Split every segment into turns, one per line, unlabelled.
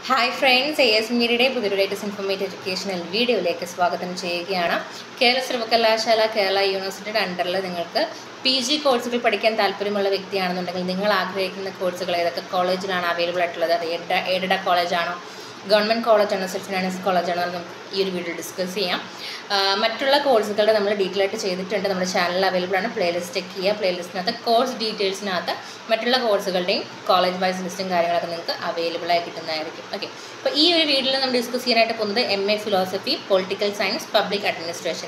hi friends A S മീഡിയയുടെ പുതിയൊരു latest informative educational വീഡിയോയിലേക്ക് സ്വാഗതം ചെയ്യുകയാണ് കേരള സർവകലാശാല കേരള യൂണിവേഴ്സിറ്റിയുടെ അണ്ടറിൽ നിങ്ങൾക്ക് പി ജി കോഴ്സുകൾ പഠിക്കാൻ താല്പര്യമുള്ള വ്യക്തിയാണെന്നുണ്ടെങ്കിൽ നിങ്ങൾ ആഗ്രഹിക്കുന്ന കോഴ്സുകൾ ഏതൊക്കെ കോളേജിലാണ് അവൈലബിൾ ആയിട്ടുള്ളത് അത് എയ്ഡ എയ്ഡഡ് കോളേജാണോ ഗവൺമെൻറ് കോളേജാണോ സെൽഫ് ഫിനാൻസ് കോളേജാണോ എന്ന് നമുക്ക് ഈ ഒരു വീഡിയോ ഡിസ്കസ് ചെയ്യാം ആ, മറ്റുള്ള കോഴ്സുകളുടെ നമ്മൾ ഡീറ്റെയിൽ ആയിട്ട് ചെയ്തിട്ടുണ്ട് നമ്മുടെ ചാനലിൽ അവൈലബിൾ ആണ് പ്ലേലിസ്റ്റ് ചെക്ക് ചെയ്യുക പ്ലേലിസ്റ്റിനകത്ത് കോഴ്സ് ഡീറ്റെയിൽസിനകത്ത് മറ്റുള്ള കോഴ്സുകളുടെയും കോളേജ് വൈസ് ലിസ്റ്റും കാര്യങ്ങളൊക്കെ നിങ്ങൾക്ക് അവൈലബിൾ ആയി കിട്ടുന്നതായിരിക്കും ഓക്കെ അപ്പോൾ ഈ ഒരു വീഡിയോയിൽ നമ്മൾ ഡിസ്കസ് ചെയ്യാനായിട്ട് പോകുന്നത് M A philosophy political science public administration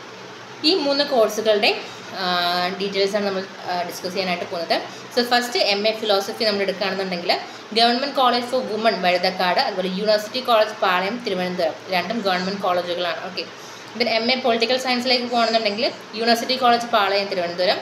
ഈ മൂന്ന് കോഴ്സുകളുടെ ഡീറ്റെയിൽസ് ആണ് നമ്മൾ ഡിസ്കസ് ചെയ്യാനായിട്ട് പോകുന്നത് so first M A philosophy നമ്മൾ എടുക്കുകയാണെന്നുണ്ടെങ്കിൽ government college for woman Vazhuthacaud അതുപോലെ യൂണിവേഴ്സിറ്റി കോളേജ് പാളയം തിരുവനന്തപുരം രണ്ടും ഗവൺമെൻറ് കോളേജുകളാണ് ഓക്കെ ഇതിൽ എം എ പൊളിറ്റിക്കൽ സയൻസിലേക്ക് പോകുകയാണെന്നുണ്ടെങ്കിൽ യൂണിവേഴ്സിറ്റി കോളേജ് പാളയം തിരുവനന്തപുരം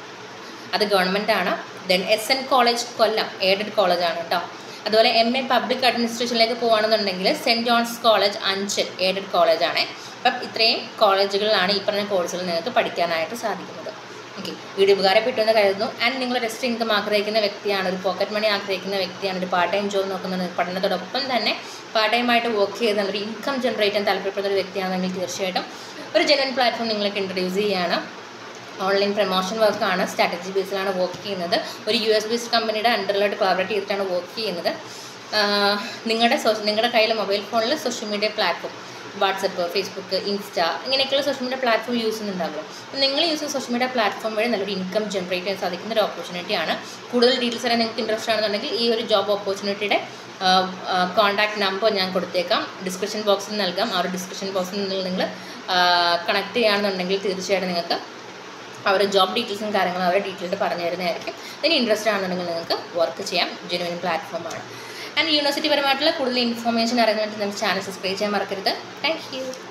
അത് ഗവൺമെൻറ് ആണ് then S N college Kollam aided കോളേജാണ് കേട്ടോ അതുപോലെ എം എ പബ്ലിക് അഡ്മിനിസ്ട്രേഷനിലേക്ക് പോകുകയാണെന്നുണ്ടെങ്കിൽ Saint John's college Anchal aided കോളേജാണ് അപ്പം ഇത്രയും കോളേജുകളിലാണ് ഈ പറഞ്ഞ കോഴ്സുകൾ നിങ്ങൾക്ക് പഠിക്കാനായിട്ട് സാധിക്കുന്നത് ഓക്കെ വീഡിയോ ഉപകാരപ്പെട്ടു എന്ന് കരുതുന്നു ആൻഡ് നിങ്ങൾ റെസ്റ്റ് ഇൻകം ആഗ്രഹിക്കുന്ന വ്യക്തിയാണ് ഒരു പോക്കറ്റ് മണി ആഗ്രഹിക്കുന്ന വ്യക്തിയാണ് ഒരു പാർട്ട് ടൈം ജോബ് നോക്കുന്നത് പഠനത്തോടൊപ്പം തന്നെ പാർട്ട് ടൈം ആയിട്ട് വർക്ക് ചെയ്ത് നല്ലൊരു ഇൻകം ജനറേറ്റ് ചെയ്യാൻ താല്പര്യപ്പെടുന്ന ഒരു വ്യക്തിയാണെങ്കിൽ തീർച്ചയായിട്ടും ഒരു ജെനുവൻ പ്ലാറ്റ്ഫോം നിങ്ങൾക്ക് ഇൻട്രൊഡ്യൂസ് ചെയ്യുകയാണ് ഓൺലൈൻ പ്രൊമോഷൻ വർക്കാണ് സ്ട്രാറ്റജി ബേസിലാണ് വർക്ക് ചെയ്യുന്നത് ഒരു യു എസ് ബേസ്ഡ് കമ്പനിയുടെ അണ്ടറിലായിട്ട് കൊളാബറേറ്റ് ചെയ്തിട്ടാണ് വർക്ക് ചെയ്യുന്നത് ആഹ് നിങ്ങളുടെ സോ നിങ്ങളുടെ കയ്യിൽ മൊബൈൽ ഫോണിൽ social media platform WhatsApp Facebook Insta ഇങ്ങനെയൊക്കെയുള്ള സോഷ്യൽ മീഡിയ പ്ലാറ്റ്ഫോം യൂസ് ചെയ്യുന്നുണ്ടാവുമല്ലോ അപ്പോൾ നിങ്ങൾ യൂസ് ചെയ്യുന്ന സോഷ്യൽ മീഡിയ പ്ലാറ്റ്ഫോം വഴി നല്ലൊരു ഇൻകം ജനറേറ്റ് ചെയ്യാൻ സാധിക്കുന്ന ഒരു ഓപ്പർച്യൂണിറ്റിയാണ് കൂടുതൽ ഡീറ്റെയിൽസ് അറിയാൻ നിങ്ങൾക്ക് ഇൻട്രസ്റ്റ് ആണെന്നുണ്ടെങ്കിൽ ഈ ഒരു ജോബ് ഓപ്പർച്യൂണിറ്റിയുടെ കോൺടാക്ട് നമ്പർ ഞാൻ കൊടുത്തേക്കാം ഡിസ്ക്രിപ്ഷൻ ബോക്സിൽ നൽകാം ആ ഒരു ഡിസ്ക്രിപ്ഷൻ ബോക്സിൽ നിന്ന് നിങ്ങൾ കണക്ട് ചെയ്യുകയാണെന്നുണ്ടെങ്കിൽ തീർച്ചയായിട്ടും നിങ്ങൾക്ക് അവരുടെ ജോബ് ഡീറ്റെയിൽസും കാര്യങ്ങളും അവരുടെ ഡീറ്റെയിൽഡ് പറഞ്ഞു തരുന്നതായിരിക്കും അതിന് ഇൻട്രസ്റ്റ് ആണെന്നുണ്ടെങ്കിൽ നിങ്ങൾക്ക് വർക്ക് ചെയ്യാം ജെനുവിൻ പ്ലാറ്റ്ഫോമാണ് ആൻഡ് യൂണിവേഴ്സിറ്റി പരമായിട്ടുള്ള കൂടുതൽ ഇൻഫർമേഷൻ അറിയാൻ വേണ്ടി നമുക്ക് ചാനൽ സബ്സ്ക്രൈബ് ചെയ്യാൻ മറക്കരുത് താങ്ക് യു